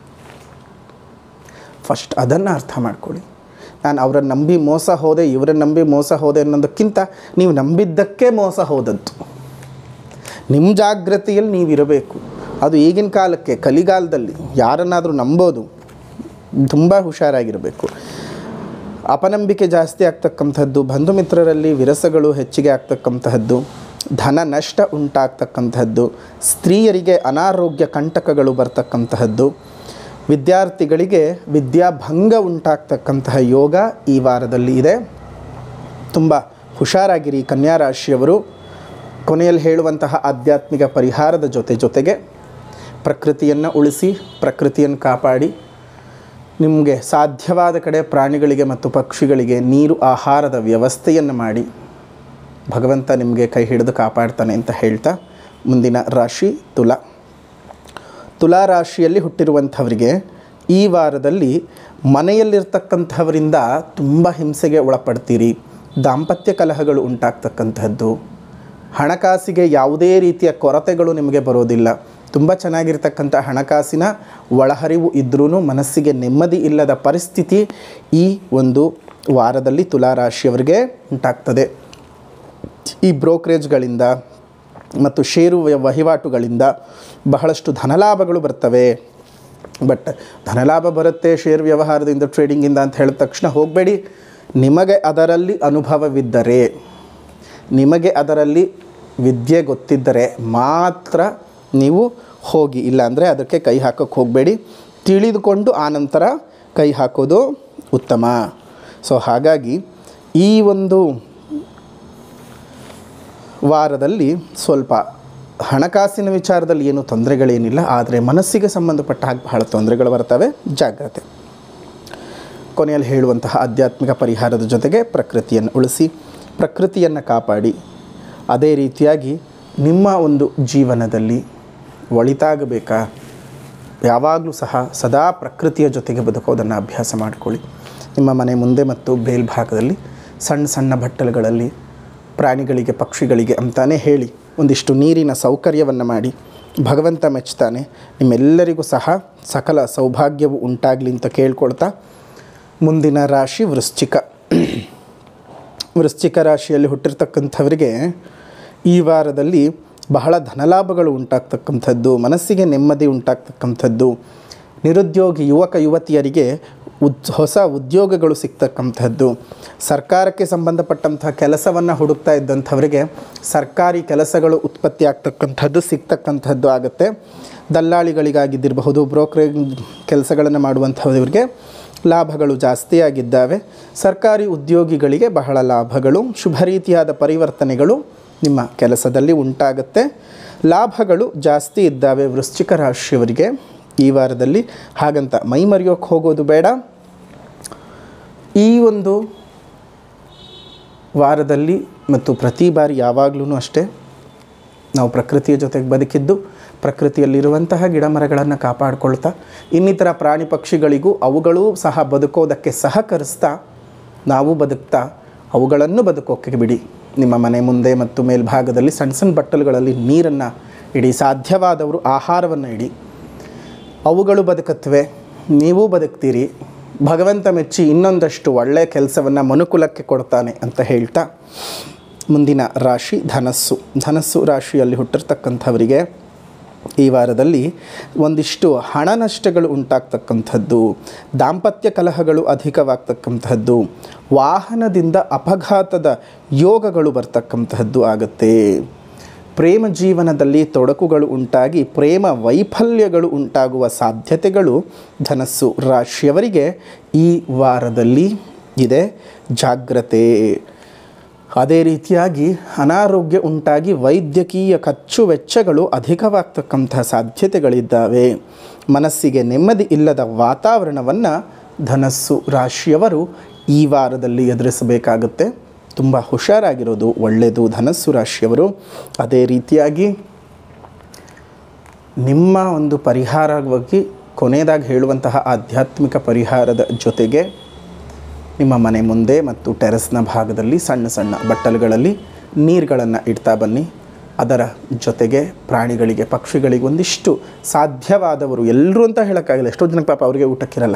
ಫಸ್ಟ್ ಅದನ್ನು ಅರ್ಥ ಮಾಡ್ಕೊಳ್ಳಿ ನಾನು ಅವರನ್ನು ನಂಬಿ ಮೋಸ ಹೋದೆ ಇವರನ್ನು ನಂಬಿ ಮೋಸ ಹೋದೆ ಅನ್ನೋದಕ್ಕಿಂತ ನೀವು ನಂಬಿದ್ದಕ್ಕೆ ಮೋಸ ಹೋದದ್ದು ನಿಮ್ಮ ಜಾಗೃತಿಯಲ್ಲಿ ನೀವಿರಬೇಕು ಅದು ಈಗಿನ ಕಾಲಕ್ಕೆ ಕಲಿಗಾಲದಲ್ಲಿ ಯಾರನ್ನಾದರೂ ನಂಬೋದು ತುಂಬ ಹುಷಾರಾಗಿರಬೇಕು ಅಪನಂಬಿಕೆ ಜಾಸ್ತಿ ಆಗ್ತಕ್ಕಂಥದ್ದು ಬಂಧು ಮಿತ್ರರಲ್ಲಿ ವಿರಸಗಳು ಹೆಚ್ಚಿಗೆ ಆಗ್ತಕ್ಕಂತಹದ್ದು ಧನ ನಷ್ಟ ಉಂಟಾಗ್ತಕ್ಕಂಥದ್ದು ಸ್ತ್ರೀಯರಿಗೆ ಅನಾರೋಗ್ಯ ಕಂಟಕಗಳು ಬರ್ತಕ್ಕಂತಹದ್ದು ವಿದ್ಯಾರ್ಥಿಗಳಿಗೆ ವಿದ್ಯಾಭಂಗ ಉಂಟಾಗ್ತಕ್ಕಂತಹ ಯೋಗ ಈ ವಾರದಲ್ಲಿ ಇದೆ ತುಂಬ ಹುಷಾರಾಗಿರಿ ಕನ್ಯಾ ರಾಶಿಯವರು ಕೊನೆಯಲ್ಲಿ ಹೇಳುವಂತಹ ಆಧ್ಯಾತ್ಮಿಕ ಪರಿಹಾರದ ಜೊತೆ ಜೊತೆಗೆ ಪ್ರಕೃತಿಯನ್ನು ಉಳಿಸಿ ಪ್ರಕೃತಿಯನ್ನು ಕಾಪಾಡಿ ನಿಮಗೆ ಸಾಧ್ಯವಾದ ಕಡೆ ಪ್ರಾಣಿಗಳಿಗೆ ಮತ್ತು ಪಕ್ಷಿಗಳಿಗೆ ನೀರು ಆಹಾರದ ವ್ಯವಸ್ಥೆಯನ್ನು ಮಾಡಿ ಭಗವಂತ ನಿಮಗೆ ಕೈ ಹಿಡಿದು ಕಾಪಾಡ್ತಾನೆ ಅಂತ ಹೇಳ್ತಾ ಮುಂದಿನ ರಾಶಿ ತುಲಾ ತುಲಾ ರಾಶಿಯಲ್ಲಿ ಹುಟ್ಟಿರುವಂಥವರಿಗೆ ಈ ವಾರದಲ್ಲಿ ಮನೆಯಲ್ಲಿರ್ತಕ್ಕಂಥವರಿಂದ ತುಂಬ ಹಿಂಸೆಗೆ ಒಳಪಡ್ತೀರಿ ದಾಂಪತ್ಯ ಕಲಹಗಳು ಉಂಟಾಗ್ತಕ್ಕಂಥದ್ದು ಹಣಕಾಸಿಗೆ ಯಾವುದೇ ರೀತಿಯ ಕೊರತೆಗಳು ನಿಮಗೆ ಬರೋದಿಲ್ಲ ತುಂಬ ಚೆನ್ನಾಗಿರ್ತಕ್ಕಂಥ ಹಣಕಾಸಿನ ಒಳಹರಿವು ಇದ್ರೂ ಮನಸ್ಸಿಗೆ ನೆಮ್ಮದಿ ಇಲ್ಲದ ಪರಿಸ್ಥಿತಿ ಈ ಒಂದು ವಾರದಲ್ಲಿ ತುಲಾ ರಾಶಿಯವರಿಗೆ ಉಂಟಾಗ್ತದೆ ಈ ಬ್ರೋಕರೇಜ್ಗಳಿಂದ ಮತ್ತು ಷೇರು ವ್ಯ- ವಹಿವಾಟುಗಳಿಂದ ಬಹಳಷ್ಟು ಧನಲಾಭಗಳು ಬರ್ತವೆ ಬಟ್ ಧನಲಾಭ ಬರುತ್ತೆ ಶೇರ್ ವ್ಯವಹಾರದಿಂದ ಟ್ರೇಡಿಂಗಿಂದ ಅಂತ ಹೇಳಿದ ತಕ್ಷಣ ಹೋಗಬೇಡಿ ನಿಮಗೆ ಅದರಲ್ಲಿ ಅನುಭವವಿದ್ದರೆ ನಿಮಗೆ ಅದರಲ್ಲಿ ವಿದ್ಯೆ ಗೊತ್ತಿದ್ದರೆ ಮಾತ್ರ ನೀವು ಹೋಗಿ ಇಲ್ಲಾಂದರೆ ಅದಕ್ಕೆ ಕೈ ಹಾಕೋಕ್ಕೆ ಹೋಗಬೇಡಿ ತಿಳಿದುಕೊಂಡು ಆನಂತರ ಕೈ ಹಾಕೋದು ಉತ್ತಮ ಸೊ ಹಾಗಾಗಿ ಈ ಒಂದು ವಾರದಲ್ಲಿ ಸ್ವಲ್ಪ ಹಣಕಾಸಿನ ವಿಚಾರದಲ್ಲಿ ಏನು ತೊಂದರೆಗಳೇನಿಲ್ಲ ಆದರೆ ಮನಸ್ಸಿಗೆ ಸಂಬಂಧಪಟ್ಟ ಹಾಗೆ ಬಹಳ ತೊಂದರೆಗಳು ಬರ್ತವೆ ಜಾಗ್ರತೆ ಕೊನೆಯಲ್ಲಿ ಹೇಳುವಂತಹ ಆಧ್ಯಾತ್ಮಿಕ ಪರಿಹಾರದ ಜೊತೆಗೆ ಪ್ರಕೃತಿಯನ್ನು ಉಳಿಸಿ ಪ್ರಕೃತಿಯನ್ನು ಕಾಪಾಡಿ ಅದೇ ರೀತಿಯಾಗಿ ನಿಮ್ಮ ಒಂದು ಜೀವನದಲ್ಲಿ ಒಳಿತಾಗಬೇಕಾ ಯಾವಾಗಲೂ ಸಹ ಸದಾ ಪ್ರಕೃತಿಯ ಜೊತೆಗೆ ಬದುಕೋದನ್ನು ಅಭ್ಯಾಸ ಮಾಡಿಕೊಳ್ಳಿ ನಿಮ್ಮ ಮನೆ ಮುಂದೆ ಮತ್ತು ಮೇಲ್ಭಾಗದಲ್ಲಿ ಸಣ್ಣ ಸಣ್ಣ ಬಟ್ಟಲುಗಳಲ್ಲಿ ಪ್ರಾಣಿಗಳಿಗೆ ಪಕ್ಷಿಗಳಿಗೆ ಅಂತಾನೆ ಹೇಳಿ ಒಂದಿಷ್ಟು ನೀರಿನ ಸೌಕರ್ಯವನ್ನು ಮಾಡಿ ಭಗವಂತ ಮೆಚ್ತಾನೆ ನಿಮ್ಮೆಲ್ಲರಿಗೂ ಸಹ ಸಕಲ ಸೌಭಾಗ್ಯವು ಉಂಟಾಗಲಿ ಅಂತ ಕೇಳ್ಕೊಳ್ತಾ ಮುಂದಿನ ರಾಶಿ ವೃಶ್ಚಿಕ ವೃಶ್ಚಿಕ ರಾಶಿಯಲ್ಲಿ ಹುಟ್ಟಿರ್ತಕ್ಕಂಥವರಿಗೆ ಈ ವಾರದಲ್ಲಿ ಬಹಳ ಧನಲಾಭಗಳು ಉಂಟಾಗ್ತಕ್ಕಂಥದ್ದು ಮನಸ್ಸಿಗೆ ನೆಮ್ಮದಿ ಉಂಟಾಗ್ತಕ್ಕಂಥದ್ದು ನಿರುದ್ಯೋಗಿ ಯುವಕ ಯುವತಿಯರಿಗೆ ಉದ್ ಹೊಸ ಉದ್ಯೋಗಗಳು ಸಿಗ್ತಕ್ಕಂಥದ್ದು ಸರ್ಕಾರಕ್ಕೆ ಸಂಬಂಧಪಟ್ಟಂಥ ಕೆಲಸವನ್ನು ಹುಡುಕ್ತಾ ಇದ್ದಂಥವರಿಗೆ ಸರ್ಕಾರಿ ಕೆಲಸಗಳು ಉತ್ಪತ್ತಿ ಆಗ್ತಕ್ಕಂಥದ್ದು ಸಿಗ್ತಕ್ಕಂಥದ್ದು ಆಗುತ್ತೆ ದಲ್ಲಾಳಿಗಳಿಗಾಗಿದ್ದಿರಬಹುದು ಬ್ರೋಕರೇಜ್ ಕೆಲಸಗಳನ್ನು ಮಾಡುವಂಥವರಿಗೆ ಲಾಭಗಳು ಜಾಸ್ತಿಯಾಗಿದ್ದಾವೆ ಸರ್ಕಾರಿ ಉದ್ಯೋಗಿಗಳಿಗೆ ಬಹಳ ಲಾಭಗಳು ಶುಭ ರೀತಿಯಾದ ಪರಿವರ್ತನೆಗಳು ನಿಮ್ಮ ಕೆಲಸದಲ್ಲಿ ಉಂಟಾಗುತ್ತೆ ಲಾಭಗಳು ಜಾಸ್ತಿ ಇದ್ದಾವೆ ವೃಶ್ಚಿಕ ರಾಶಿಯವರಿಗೆ ಈ ವಾರದಲ್ಲಿ ಹಾಗಂತ ಮೈ ಮರೆಯೋಕ್ಕೆ ಹೋಗೋದು ಬೇಡ ಈ ಒಂದು ವಾರದಲ್ಲಿ ಮತ್ತು ಪ್ರತಿ ಬಾರಿ ಯಾವಾಗಲೂ ಅಷ್ಟೇ ನಾವು ಪ್ರಕೃತಿಯ ಜೊತೆಗೆ ಬದುಕಿದ್ದು ಪ್ರಕೃತಿಯಲ್ಲಿರುವಂತಹ ಗಿಡ ಮರಗಳನ್ನು ಕಾಪಾಡಿಕೊಳ್ತಾ ಇನ್ನಿತರ ಪ್ರಾಣಿ ಪಕ್ಷಿಗಳಿಗೂ ಅವುಗಳೂ ಸಹ ಬದುಕೋದಕ್ಕೆ ಸಹಕರಿಸ್ತಾ ನಾವು ಬದುಕ್ತಾ ಅವುಗಳನ್ನು ಬದುಕೋಕ್ಕೆ ಬಿಡಿ ನಿಮ್ಮ ಮನೆ ಮುಂದೆ ಮತ್ತು ಮೇಲ್ಭಾಗದಲ್ಲಿ ಸಣ್ಣ ಸಣ್ಣ ಬಟ್ಟಲುಗಳಲ್ಲಿ ನೀರನ್ನು ಇಡಿ ಸಾಧ್ಯವಾದವರು ಆಹಾರವನ್ನು ಇಡಿ ಅವುಗಳು ಬದುಕತ್ವೆ ನೀವೂ ಬದುಕ್ತೀರಿ ಭಗವಂತ ಮೆಚ್ಚಿ ಇನ್ನೊಂದಷ್ಟು ಒಳ್ಳೆಯ ಕೆಲಸವನ್ನು ಮನುಕುಲಕ್ಕೆ ಕೊಡ್ತಾನೆ ಅಂತ ಹೇಳ್ತಾ ಮುಂದಿನ ರಾಶಿ ಧನಸ್ಸು ಧನಸ್ಸು ರಾಶಿಯಲ್ಲಿ ಹುಟ್ಟಿರ್ತಕ್ಕಂಥವರಿಗೆ ಈ ವಾರದಲ್ಲಿ ಒಂದಿಷ್ಟು ಹಣ ನಷ್ಟಗಳು ಉಂಟಾಗ್ತಕ್ಕಂಥದ್ದು ದಾಂಪತ್ಯ ಕಲಹಗಳು ಅಧಿಕವಾಗ್ತಕ್ಕಂಥದ್ದು ವಾಹನದಿಂದ ಅಪಘಾತದ ಯೋಗಗಳು ಬರ್ತಕ್ಕಂತಹದ್ದು ಆಗುತ್ತೆ ಪ್ರೇಮ ಜೀವನದಲ್ಲಿ ತೊಡಕುಗಳು ಉಂಟಾಗಿ ಪ್ರೇಮ ವೈಫಲ್ಯಗಳು ಉಂಟಾಗುವ ಸಾಧ್ಯತೆಗಳು ಧನಸ್ಸು ರಾಶಿಯವರಿಗೆ ಈ ವಾರದಲ್ಲಿ ಇದೆ ಜಾಗ್ರತೆ ಅದೇ ರೀತಿಯಾಗಿ ಅನಾರೋಗ್ಯ ಉಂಟಾಗಿ ವೈದ್ಯಕೀಯ ಖರ್ಚು ವೆಚ್ಚಗಳು ಅಧಿಕವಾಗ್ತಕ್ಕಂತಹ ಸಾಧ್ಯತೆಗಳಿದ್ದಾವೆ ಮನಸ್ಸಿಗೆ ನೆಮ್ಮದಿ ಇಲ್ಲದ ವಾತಾವರಣವನ್ನು ಧನಸ್ಸು ರಾಶಿಯವರು ಈ ವಾರದಲ್ಲಿ ಎದುರಿಸಬೇಕಾಗುತ್ತೆ ತುಂಬ ಹುಷಾರಾಗಿರೋದು ಒಳ್ಳೆಯದು ಧನಸ್ಸು ರಾಶಿಯವರು ಅದೇ ರೀತಿಯಾಗಿ ನಿಮ್ಮ ಒಂದು ಪರಿಹಾರವಾಗಿ ಕೊನೆಯದಾಗಿ ಹೇಳುವಂತಹ ಆಧ್ಯಾತ್ಮಿಕ ಪರಿಹಾರದ ಜೊತೆಗೆ ನಿಮ್ಮ ಮನೆ ಮುಂದೆ ಮತ್ತು ಟೆರೆಸ್ನ ಭಾಗದಲ್ಲಿ ಸಣ್ಣ ಸಣ್ಣ ಬಟ್ಟಲುಗಳಲ್ಲಿ ನೀರುಗಳನ್ನು ಇಡ್ತಾ ಬನ್ನಿ ಅದರ ಜೊತೆಗೆ ಪ್ರಾಣಿಗಳಿಗೆ ಪಕ್ಷಿಗಳಿಗೆ ಒಂದಿಷ್ಟು ಸಾಧ್ಯವಾದವರು ಎಲ್ಲರೂ ಅಂತ ಹೇಳೋಕ್ಕಾಗಿಲ್ಲ ಎಷ್ಟೋ ಜನಕ್ಕೆ ಪಾಪ ಅವರಿಗೆ ಊಟಕ್ಕಿರಲ್ಲ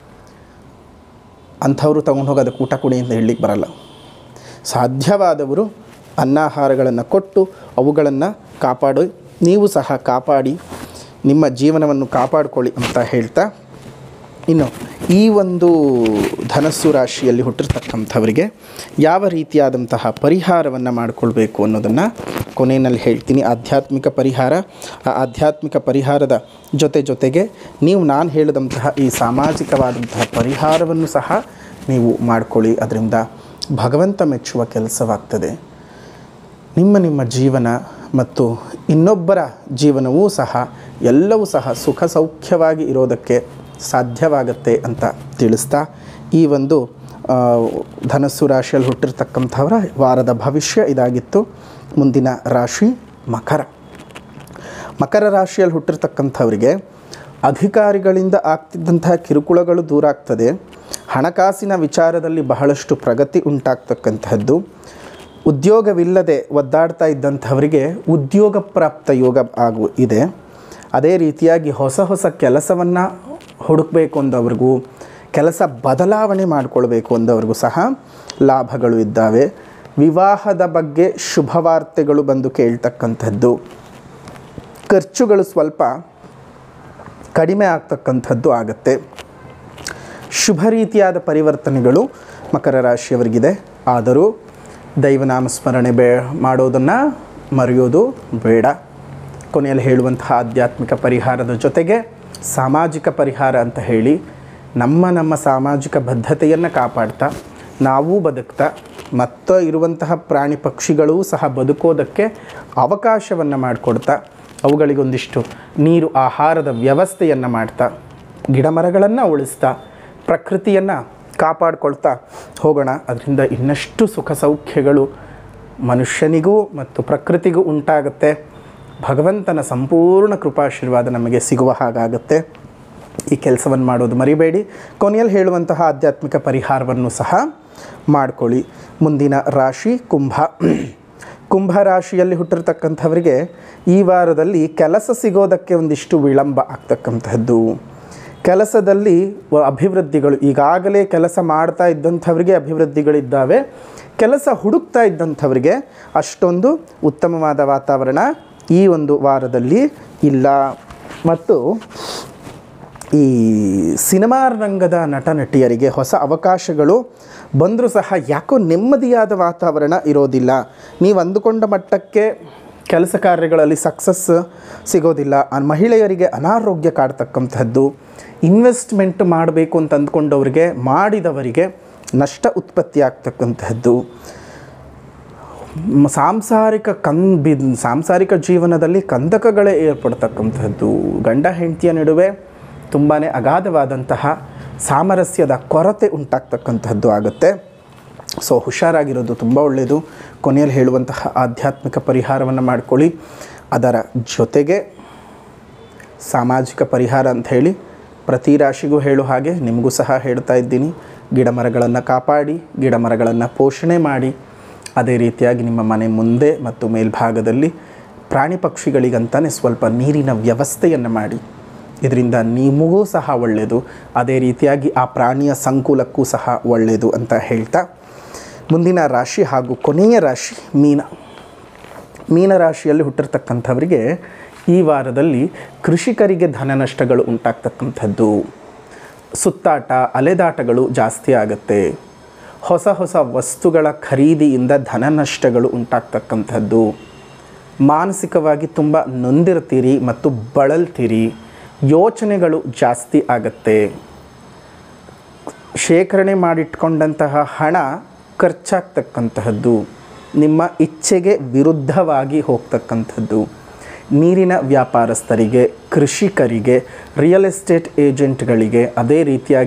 ಅಂಥವರು ತೊಗೊಂಡು ಹೋಗಿ ಅದಕ್ಕೆ ಊಟ ಕೊಡಿ ಅಂತ ಹೇಳಲಿಕ್ಕೆ ಬರಲ್ಲ ಸಾಧ್ಯವಾದವರು ಅನ್ನಾಹಾರಗಳನ್ನು ಕೊಟ್ಟು ಅವುಗಳನ್ನು ಕಾಪಾಡಿ ನೀವು ಸಹ ಕಾಪಾಡಿ ನಿಮ್ಮ ಜೀವನವನ್ನು ಕಾಪಾಡಿಕೊಳ್ಳಿ ಅಂತ ಹೇಳ್ತಾ ಇನ್ನು ಈ ಒಂದು ಧನಸ್ಸು ರಾಶಿಯಲ್ಲಿ ಹುಟ್ಟಿರ್ತಕ್ಕಂಥವರಿಗೆ ಯಾವ ರೀತಿಯಾದಂತಹ ಪರಿಹಾರವನ್ನು ಮಾಡಿಕೊಳ್ಬೇಕು ಅನ್ನೋದನ್ನು ಕೊನೆಯಲ್ಲಿ ಹೇಳ್ತೀನಿ ಆಧ್ಯಾತ್ಮಿಕ ಪರಿಹಾರ ಆ ಆಧ್ಯಾತ್ಮಿಕ ಪರಿಹಾರದ ಜೊತೆ ಜೊತೆಗೆ ನೀವು ನಾನು ಹೇಳಿದಂತಹ ಈ ಸಾಮಾಜಿಕವಾದಂತಹ ಪರಿಹಾರವನ್ನು ಸಹ ನೀವು ಮಾಡಿಕೊಳ್ಳಿ ಅದರಿಂದ ಭಗವಂತ ಮೆಚ್ಚುವ ಕೆಲಸವಾಗ್ತದೆ ನಿಮ್ಮ ನಿಮ್ಮ ಜೀವನ ಮತ್ತು ಇನ್ನೊಬ್ಬರ ಜೀವನವೂ ಸಹ ಎಲ್ಲವೂ ಸಹ ಸುಖ ಸೌಖ್ಯವಾಗಿ ಇರೋದಕ್ಕೆ ಸಾಧ್ಯವಾಗತ್ತೆ ಅಂತ ತಿಳಿಸ್ತಾ ಈ ಒಂದು ಆ, ಧನಸ್ಸು ರಾಶಿಯಲ್ಲಿ ಹುಟ್ಟಿರ್ತಕ್ಕಂಥವರ ವಾರದ ಭವಿಷ್ಯ ಇದಾಗಿತ್ತು ಮುಂದಿನ ರಾಶಿ ಮಕರ ಮಕರ ರಾಶಿಯಲ್ಲಿ ಹುಟ್ಟಿರ್ತಕ್ಕಂಥವರಿಗೆ ಅಧಿಕಾರಿಗಳಿಂದ ಆಗ್ತಿದ್ದಂತಹ ಕಿರುಕುಳಗಳು ದೂರ ಆಗ್ತದೆ ಹಣಕಾಸಿನ ವಿಚಾರದಲ್ಲಿ ಬಹಳಷ್ಟು ಪ್ರಗತಿ ಉಂಟಾಗ್ತಕ್ಕಂತಹದ್ದು ಉದ್ಯೋಗವಿಲ್ಲದೆ ಒದ್ದಾಡ್ತಾ ಇದ್ದಂಥವರಿಗೆ ಉದ್ಯೋಗ ಪ್ರಾಪ್ತ ಯೋಗ ಆಗು ಇದೆ ಅದೇ ರೀತಿಯಾಗಿ ಹೊಸ ಹೊಸ ಕೆಲಸವನ್ನು ಹುಡುಕಬೇಕು ಅಂದವ್ರಿಗೂ ಕೆಲಸ ಬದಲಾವಣೆ ಮಾಡಿಕೊಳ್ಬೇಕು ಅಂದವ್ರಿಗೂ ಸಹ ಲಾಭಗಳು ಇದ್ದಾವೆ ವಿವಾಹದ ಬಗ್ಗೆ ಶುಭವಾರ್ತೆಗಳು ಬಂದು ಕೇಳ್ತಕ್ಕಂಥದ್ದು ಖರ್ಚುಗಳು ಸ್ವಲ್ಪ ಕಡಿಮೆ ಆಗ್ತಕ್ಕಂಥದ್ದು ಆಗುತ್ತೆ ಶುಭ ರೀತಿಯಾದ ಪರಿವರ್ತನೆಗಳು ಮಕರ ರಾಶಿಯವರಿಗಿದೆ ಆದರೂ ದೈವನಾಮಸ್ಮರಣೆ ಬೇ ಮಾಡೋದನ್ನು ಮರೆಯೋದು ಬೇಡ ಕೊನೆಯಲ್ಲಿ ಹೇಳುವಂತಹ ಆಧ್ಯಾತ್ಮಿಕ ಪರಿಹಾರದ ಜೊತೆಗೆ ಸಾಮಾಜಿಕ ಪರಿಹಾರ ಅಂತ ಹೇಳಿ ನಮ್ಮ ನಮ್ಮ ಸಾಮಾಜಿಕ ಬದ್ಧತೆಯನ್ನು ಕಾಪಾಡ್ತಾ ನಾವೂ ಬದುಕ್ತಾ ಮತ್ತು ಇರುವಂತಹ ಪ್ರಾಣಿ ಪಕ್ಷಿಗಳೂ ಸಹ ಬದುಕೋದಕ್ಕೆ ಅವಕಾಶವನ್ನು ಮಾಡಿಕೊಡ್ತಾ ಅವುಗಳಿಗೊಂದಿಷ್ಟು ನೀರು ಆಹಾರದ ವ್ಯವಸ್ಥೆಯನ್ನು ಮಾಡ್ತಾ ಗಿಡಮರಗಳನ್ನು ಉಳಿಸ್ತಾ ಪ್ರಕೃತಿಯನ್ನು ಕಾಪಾಡ್ಕೊಳ್ತಾ ಹೋಗೋಣ ಅದರಿಂದ ಇನ್ನಷ್ಟು ಸುಖ ಸೌಖ್ಯಗಳು ಮನುಷ್ಯನಿಗೂ ಮತ್ತು ಪ್ರಕೃತಿಗೂ ಉಂಟಾಗುತ್ತೆ ಭಗವಂತನ ಸಂಪೂರ್ಣ ಕೃಪಾಶೀರ್ವಾದ ನಮಗೆ ಸಿಗುವ ಹಾಗಾಗುತ್ತೆ ಈ ಕೆಲಸವನ್ನು ಮಾಡೋದು ಮರಿಬೇಡಿ ಕೊನೆಯಲ್ಲಿ ಹೇಳುವಂತಹ ಆಧ್ಯಾತ್ಮಿಕ ಪರಿಹಾರವನ್ನು ಸಹ ಮಾಡಿಕೊಳ್ಳಿ ಮುಂದಿನ ರಾಶಿ ಕುಂಭ ಕುಂಭ ರಾಶಿಯಲ್ಲಿ ಹುಟ್ಟಿರ್ತಕ್ಕಂಥವರಿಗೆ ಈ ವಾರದಲ್ಲಿ ಕೆಲಸ ಸಿಗೋದಕ್ಕೆ ಒಂದಿಷ್ಟು ವಿಳಂಬ ಆಗ್ತಕ್ಕಂಥದ್ದು ಕೆಲಸದಲ್ಲಿ ವ- ಅಭಿವೃದ್ಧಿಗಳು ಈಗಾಗಲೇ ಕೆಲಸ ಮಾಡ್ತಾ ಇದ್ದಂಥವರಿಗೆ ಅಭಿವೃದ್ಧಿಗಳಿದ್ದಾವೆ ಕೆಲಸ ಹುಡುಕ್ತಾ ಇದ್ದಂಥವರಿಗೆ ಅಷ್ಟೊಂದು ಉತ್ತಮವಾದ ವಾತಾವರಣ ಈ ಒಂದು ವಾರದಲ್ಲಿ ಇಲ್ಲ ಮತ್ತು ಈ ಸಿನಿಮಾ ರಂಗದ ನಟ ನಟಿಯರಿಗೆ ಹೊಸ ಅವಕಾಶಗಳು ಬಂದರೂ ಸಹ ಯಾಕೋ ನೆಮ್ಮದಿಯಾದ ವಾತಾವರಣ ಇರೋದಿಲ್ಲ ನೀವು ಅಂದುಕೊಂಡ ಮಟ್ಟಕ್ಕೆ ಕೆಲಸ ಕಾರ್ಯಗಳಲ್ಲಿ ಸಕ್ಸಸ್ ಸಿಗೋದಿಲ್ಲ ಆ ಮಹಿಳೆಯರಿಗೆ ಅನಾರೋಗ್ಯ ಕಾಡ್ತಕ್ಕಂಥದ್ದು ಇನ್ವೆಸ್ಟ್ಮೆಂಟ್ ಮಾಡಬೇಕು ಅಂತ ಅಂದ್ಕೊಂಡವರಿಗೆ ಮಾಡಿದವರಿಗೆ ನಷ್ಟ ಉತ್ಪತ್ತಿ ಆಗ್ತಕ್ಕಂಥದ್ದು ಮ- ಸಾಂಸಾರಿಕ ಕನ್ ಬಿ ಸಾಂಸಾರಿಕ ಜೀವನದಲ್ಲಿ ಕಂದಕಗಳೇ ಏರ್ಪಡ್ತಕ್ಕಂಥದ್ದು ಗಂಡ ಹೆಂಡತಿಯ ನಡುವೆ ತುಂಬಾ ಅಗಾಧವಾದಂತಹ ಸಾಮರಸ್ಯದ ಕೊರತೆ ಉಂಟಾಗ್ತಕ್ಕಂಥದ್ದು ಆಗುತ್ತೆ ಸೊ ಹುಷಾರಾಗಿರೋದು ತುಂಬ ಒಳ್ಳೆಯದು ಕೊನೆಯಲ್ಲಿ ಹೇಳುವಂತಹ ಆಧ್ಯಾತ್ಮಿಕ ಪರಿಹಾರವನ್ನು ಮಾಡ್ಕೊಳ್ಳಿ ಅದರ ಜೊತೆಗೆ ಸಾಮಾಜಿಕ ಪರಿಹಾರ ಅಂತ ಹೇಳಿ ಪ್ರತಿ ರಾಶಿಗೂ ಹೇಳೋ ಹಾಗೆ ನಿಮಗೂ ಸಹ ಹೇಳ್ತಾ ಇದ್ದೀನಿ ಗಿಡ ಮರಗಳನ್ನು ಕಾಪಾಡಿ ಗಿಡ ಮರಗಳನ್ನು ಪೋಷಣೆ ಮಾಡಿ ಅದೇ ರೀತಿಯಾಗಿ ನಿಮ್ಮ ಮನೆ ಮುಂದೆ ಮತ್ತು ಮೇಲ್ಭಾಗದಲ್ಲಿ ಪ್ರಾಣಿ ಪಕ್ಷಿಗಳಿಗಂತಾನೆ ಸ್ವಲ್ಪ ನೀರಿನ ವ್ಯವಸ್ಥೆಯನ್ನು ಮಾಡಿ ಇದರಿಂದ ನಿಮಗೂ ಸಹ ಒಳ್ಳೆಯದು ಅದೇ ರೀತಿಯಾಗಿ ಆ ಪ್ರಾಣಿಯ ಸಂಕುಲಕ್ಕೂ ಸಹ ಒಳ್ಳೆಯದು ಅಂತ ಹೇಳ್ತಾ ಮುಂದಿನ ರಾಶಿ ಹಾಗೂ ಕೊನೆಯ ರಾಶಿ ಮೀನ ಮೀನರಾಶಿಯಲ್ಲಿ ಹುಟ್ಟಿರ್ತಕ್ಕಂಥವರಿಗೆ ಈ ವಾರದಲ್ಲಿ ಕೃಷಿಕರಿಗೆ ಧನ ನಷ್ಟಗಳು ಉಂಟಾಗ್ತಕ್ಕಂಥದ್ದು ಸುತ್ತಾಟ ಅಲೆದಾಟಗಳು ಜಾಸ್ತಿ ಆಗುತ್ತೆ ಹೊಸ ಹೊಸ ವಸ್ತುಗಳ ಖರೀದಿಯಿಂದ ಧನ ನಷ್ಟಗಳು ಉಂಟಾಗ್ತಕ್ಕಂಥದ್ದು ಮಾನಸಿಕವಾಗಿ ತುಂಬ ನೊಂದಿರ್ತೀರಿ ಮತ್ತು ಬಳಲ್ತೀರಿ ಯೋಚನೆಗಳು ಜಾಸ್ತಿ ಆಗತ್ತೆ ಶೇಖರಣೆ ಮಾಡಿಟ್ಕೊಂಡಂತಹ ಹಣ ಖರ್ಚಾಗ್ತಕ್ಕಂತಹದ್ದು ನಿಮ್ಮ ಇಚ್ಛೆಗೆ ವಿರುದ್ಧವಾಗಿ ಹೋಗ್ತಕ್ಕಂಥದ್ದು ನೀರಿನ ವ್ಯಾಪಾರಸ್ಥರಿಗೆ ಕೃಷಿಕರಿಗೆ ರಿಯಲ್ ಎಸ್ಟೇಟ್ ಏಜೆಂಟ್ಗಳಿಗೆ ಅದೇ ರೀತಿಯಾಗಿ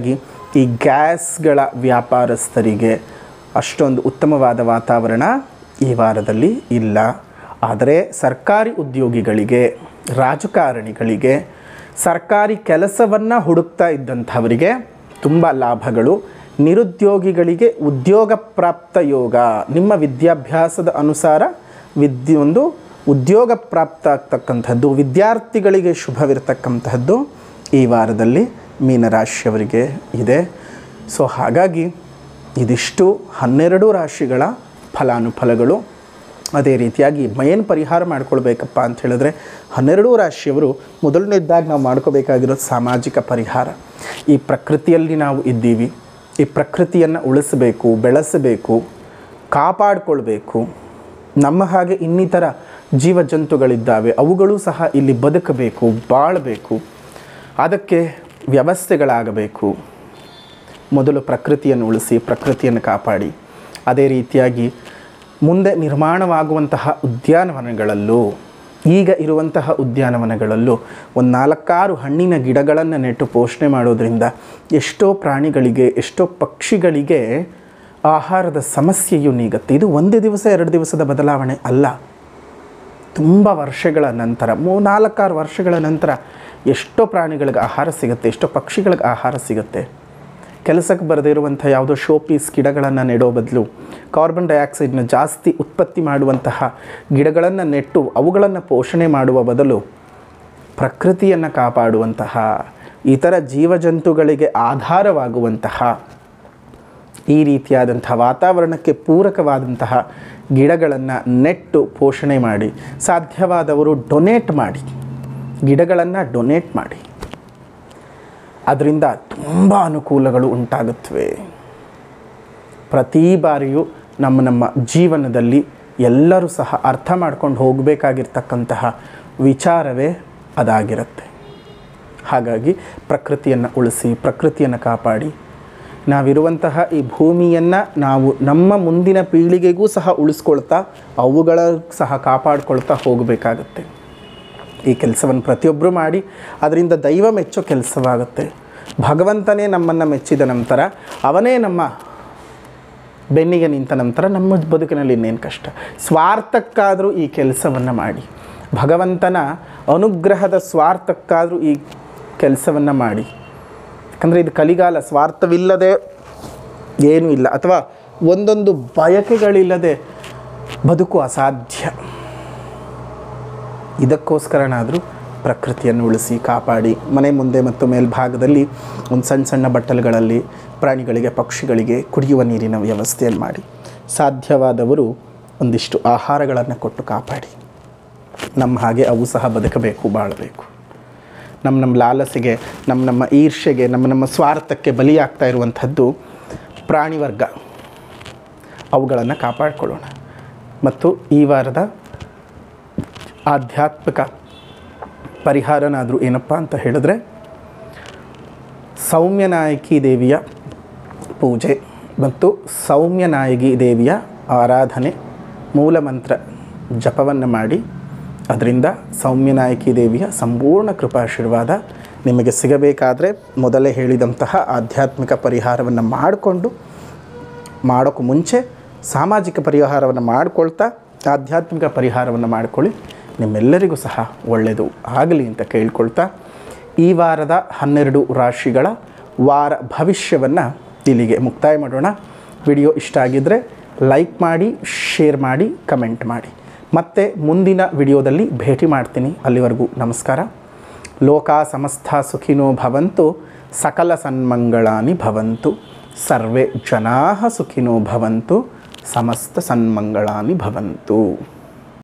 ಈ ಗ್ಯಾಸ್ಗಳ ವ್ಯಾಪಾರಸ್ಥರಿಗೆ ಅಷ್ಟೊಂದು ಉತ್ತಮವಾದ ವಾತಾವರಣ ಈ ವಾರದಲ್ಲಿ ಇಲ್ಲ ಆದರೆ ಸರ್ಕಾರಿ ಉದ್ಯೋಗಿಗಳಿಗೆ ರಾಜಕಾರಣಿಗಳಿಗೆ ಸರ್ಕಾರಿ ಕೆಲಸವನ್ನು ಹುಡುಕ್ತಾ ಇದ್ದಂಥವರಿಗೆ ತುಂಬ ಲಾಭಗಳು ನಿರುದ್ಯೋಗಿಗಳಿಗೆ ಉದ್ಯೋಗ ಪ್ರಾಪ್ತ ಯೋಗ ನಿಮ್ಮ ವಿದ್ಯಾಭ್ಯಾಸದ ಅನುಸಾರ ವಿದ್ಯೆ ಒಂದು ಉದ್ಯೋಗ ಪ್ರಾಪ್ತ ಆಗ್ತಕ್ಕಂಥದ್ದು ವಿದ್ಯಾರ್ಥಿಗಳಿಗೆ ಶುಭವಿರತಕ್ಕಂತಹದ್ದು ಈ ವಾರದಲ್ಲಿ ಮೀನರಾಶಿಯವರಿಗೆ ಇದೆ ಸೊ ಹಾಗಾಗಿ ಇದಿಷ್ಟು ಹನ್ನೆರಡು ರಾಶಿಗಳ ಫಲಾನುಫಲಗಳು ಅದೇ ರೀತಿಯಾಗಿ ಏನು ಪರಿಹಾರ ಮಾಡ್ಕೊಳ್ಬೇಕಪ್ಪ ಅಂತ ಹೇಳಿದ್ರೆ ಹನ್ನೆರಡು ರಾಶಿಯವರು ಮೊದಲನೇದಾಗಿ ನಾವು ಮಾಡ್ಕೋಬೇಕಾಗಿರೋದು ಸಾಮಾಜಿಕ ಪರಿಹಾರ ಈ ಪ್ರಕೃತಿಯಲ್ಲಿ ನಾವು ಇದ್ದೀವಿ ಈ ಪ್ರಕೃತಿಯನ್ನು ಉಳಿಸಬೇಕು ಬೆಳೆಸಬೇಕು ಕಾಪಾಡಿಕೊಳ್ಬೇಕು ನಮ್ಮ ಹಾಗೆ ಇನ್ನಿತರ ಜೀವಜಂತುಗಳಿದ್ದಾವೆ ಅವುಗಳು ಸಹ ಇಲ್ಲಿ ಬದುಕಬೇಕು ಬಾಳಬೇಕು ಅದಕ್ಕೆ ವ್ಯವಸ್ಥೆಗಳಾಗಬೇಕು ಮೊದಲು ಪ್ರಕೃತಿಯನ್ನು ಉಳಿಸಿ ಪ್ರಕೃತಿಯನ್ನು ಕಾಪಾಡಿ ಅದೇ ರೀತಿಯಾಗಿ ಮುಂದೆ ನಿರ್ಮಾಣವಾಗುವಂತಹ ಉದ್ಯಾನವನಗಳಲ್ಲೂ ಈಗ ಇರುವಂತಹ ಉದ್ಯಾನವನಗಳಲ್ಲೂ ಒಂದು ನಾಲ್ಕಾರು ಹಣ್ಣಿನ ಗಿಡಗಳನ್ನು ನೆಟ್ಟು ಪೋಷಣೆ ಮಾಡೋದ್ರಿಂದ ಎಷ್ಟೋ ಪ್ರಾಣಿಗಳಿಗೆ ಎಷ್ಟೋ ಪಕ್ಷಿಗಳಿಗೆ ಆಹಾರದ ಸಮಸ್ಯೆಯು ನೀಗುತ್ತೆ ಇದು ಒಂದೇ ದಿವಸ ಎರಡು ದಿವಸದ ಬದಲಾವಣೆ ಅಲ್ಲ ತುಂಬ ವರ್ಷಗಳ ನಂತರ ಮೂ ನಾಲ್ಕಾರು ವರ್ಷಗಳ ನಂತರ ಎಷ್ಟೋ ಪ್ರಾಣಿಗಳಿಗೆ ಆಹಾರ ಸಿಗುತ್ತೆ ಎಷ್ಟೋ ಪಕ್ಷಿಗಳಿಗೆ ಆಹಾರ ಸಿಗುತ್ತೆ ಕೆಲಸಕ್ಕೆ ಬರದೇ ಇರುವಂಥ ಯಾವುದೋ ಶೋ ಪೀಸ್ ಗಿಡಗಳನ್ನು ನೆಡೋ ಬದಲು ಕಾರ್ಬನ್ ಡೈಆಕ್ಸೈಡ್ನ ಜಾಸ್ತಿ ಉತ್ಪತ್ತಿ ಮಾಡುವಂತಹ ಗಿಡಗಳನ್ನು ನೆಟ್ಟು ಅವುಗಳನ್ನು ಪೋಷಣೆ ಮಾಡುವ ಬದಲು ಪ್ರಕೃತಿಯನ್ನು ಕಾಪಾಡುವಂತಹ ಇತರ ಜೀವಜಂತುಗಳಿಗೆ ಆಧಾರವಾಗುವಂತಹ ಈ ರೀತಿಯಾದಂಥ ವಾತಾವರಣಕ್ಕೆ ಪೂರಕವಾದಂತಹ ಗಿಡಗಳನ್ನು ನೆಟ್ಟು ಪೋಷಣೆ ಮಾಡಿ ಸಾಧ್ಯವಾದವರು ಡೊನೇಟ್ ಮಾಡಿ ಗಿಡಗಳನ್ನು ಡೊನೇಟ್ ಮಾಡಿ ಅದರಿಂದ ತುಂಬ ಅನುಕೂಲಗಳು ಉಂಟಾಗುತ್ತವೆ ಪ್ರತಿ ಬಾರಿಯೂ ನಮ್ಮ ನಮ್ಮ ಜೀವನದಲ್ಲಿ ಎಲ್ಲರೂ ಸಹ ಅರ್ಥ ಮಾಡ್ಕೊಂಡು ಹೋಗಬೇಕಾಗಿರ್ತಕ್ಕಂತಹ ವಿಚಾರವೇ ಅದಾಗಿರುತ್ತೆ ಹಾಗಾಗಿ ಪ್ರಕೃತಿಯನ್ನು ಉಳಿಸಿ ಪ್ರಕೃತಿಯನ್ನು ಕಾಪಾಡಿ ನಾವಿರುವಂತಹ ಈ ಭೂಮಿಯನ್ನು ನಾವು ನಮ್ಮ ಮುಂದಿನ ಪೀಳಿಗೆಗೂ ಸಹ ಉಳಿಸ್ಕೊಳ್ತಾ ಅವುಗಳ ಸಹ ಕಾಪಾಡ್ಕೊಳ್ತಾ ಹೋಗಬೇಕಾಗತ್ತೆ ಈ ಕೆಲಸವನ್ನು ಪ್ರತಿಯೊಬ್ಬರು ಮಾಡಿ ಅದರಿಂದ ದೈವ ಮೆಚ್ಚೋ ಕೆಲಸವಾಗುತ್ತೆ ಭಗವಂತನೇ ನಮ್ಮನ್ನು ಮೆಚ್ಚಿದ ನಂತರ ಅವನೇ ನಮ್ಮ ಬೆನ್ನಿಗೆ ನಿಂತ ನಂತರ ನಮ್ಮ ಬದುಕಿನಲ್ಲಿ ಇನ್ನೇನು ಕಷ್ಟ ಸ್ವಾರ್ಥಕ್ಕಾದರೂ ಈ ಕೆಲಸವನ್ನು ಮಾಡಿ ಭಗವಂತನ ಅನುಗ್ರಹದ ಸ್ವಾರ್ಥಕ್ಕಾದರೂ ಈ ಕೆಲಸವನ್ನು ಮಾಡಿ ಯಾಕಂದರೆ ಇದು ಕಲಿಗಾಲ ಸ್ವಾರ್ಥವಿಲ್ಲದೆ ಏನೂ ಇಲ್ಲ ಅಥವಾ ಒಂದೊಂದು ಬಯಕೆಗಳಿಲ್ಲದೆ ಬದುಕು ಅಸಾಧ್ಯ ಇದಕ್ಕೋಸ್ಕರನಾದರೂ ಪ್ರಕೃತಿಯನ್ನು ಉಳಿಸಿ ಕಾಪಾಡಿ ಮನೆ ಮುಂದೆ ಮತ್ತು ಮೇಲ್ಭಾಗದಲ್ಲಿ ಒಂದು ಸಣ್ಣ ಸಣ್ಣ ಬಟ್ಟಲುಗಳಲ್ಲಿ ಪ್ರಾಣಿಗಳಿಗೆ ಪಕ್ಷಿಗಳಿಗೆ ಕುಡಿಯುವ ನೀರಿನ ವ್ಯವಸ್ಥೆಯನ್ನು ಮಾಡಿ ಸಾಧ್ಯವಾದವರು ಒಂದಿಷ್ಟು ಆಹಾರಗಳನ್ನು ಕೊಟ್ಟು ಕಾಪಾಡಿ ನಮ್ಮ ಹಾಗೆ ಅವು ಸಹ ಬದುಕಬೇಕು ಬಾಳಬೇಕು ನಮ್ಮ ನಮ್ಮ ಲಾಲಸೆಗೆ ನಮ್ಮ ನಮ್ಮ ಈರ್ಷೆಗೆ ನಮ್ಮ ನಮ್ಮ ಸ್ವಾರ್ಥಕ್ಕೆ ಬಲಿಯಾಗ್ತಾ ಇರುವಂಥದ್ದು ಪ್ರಾಣಿ ವರ್ಗ ಅವುಗಳನ್ನು ಕಾಪಾಡಿಕೊಳ್ಳೋಣ ಮತ್ತು ಈ ವಾರದ ಆಧ್ಯಾತ್ಮಿಕ ಪರಿಹಾರನಾದರೂ ಏನಪ್ಪ ಅಂತ ಹೇಳಿದ್ರೆ ಸೌಮ್ಯನಾಯಕಿ ದೇವಿಯ ಪೂಜೆ ಮತ್ತು ಸೌಮ್ಯನಾಯಕಿ ದೇವಿಯ ಆರಾಧನೆ ಮೂಲಮಂತ್ರ ಜಪವನ್ನು ಮಾಡಿ ಅದರಿಂದ ಸೌಮ್ಯನಾಯಕಿ ದೇವಿಯ ಸಂಪೂರ್ಣ ಕೃಪಾಶೀರ್ವಾದ ನಿಮಗೆ ಸಿಗಬೇಕಾದರೆ ಮೊದಲೇ ಹೇಳಿದಂತಹ ಆಧ್ಯಾತ್ಮಿಕ ಪರಿಹಾರವನ್ನು ಮಾಡಿಕೊಂಡು ಮಾಡೋಕ್ಕೂ ಮುಂಚೆ ಸಾಮಾಜಿಕ ಪರಿಹಾರವನ್ನು ಮಾಡಿಕೊಳ್ತಾ ಆಧ್ಯಾತ್ಮಿಕ ಪರಿಹಾರವನ್ನು ಮಾಡಿಕೊಳ್ಳಿ ನಿಮ್ಮೆಲ್ಲರಿಗೂ ಸಹ ಒಳ್ಳೆಯದು ಆಗಲಿ ಅಂತ ಕೇಳ್ಕೊಳ್ತಾ ಈ ವಾರದ ಹನ್ನೆರಡು ರಾಶಿಗಳ ವಾರ ಭವಿಷ್ಯವನ್ನು ಇಲ್ಲಿಗೆ ಮುಕ್ತಾಯ ಮಾಡೋಣ ವಿಡಿಯೋ ಇಷ್ಟ ಆಗಿದ್ದರೆ ಲೈಕ್ ಮಾಡಿ ಶೇರ್ ಮಾಡಿ ಕಮೆಂಟ್ ಮಾಡಿ ಮತ್ತೆ ಮುಂದಿನ ವಿಡಿಯೋದಲ್ಲಿ ಭೇಟಿ ಮಾಡ್ತೀನಿ ಅಲ್ಲಿವರೆಗೂ ನಮಸ್ಕಾರ ಲೋಕ ಸಮಸ್ತ ಸುಖಿನೋ ಭವಂತು ಸಕಲ ಸನ್ಮಂಗಳಾನಿ ಭವಂತು ಸರ್ವೇ ಜನಾ ಸುಖಿನೋ ಭವಂತು ಸಮಸ್ತ ಸನ್ಮಂಗಳಾನಿ ಭವಂತು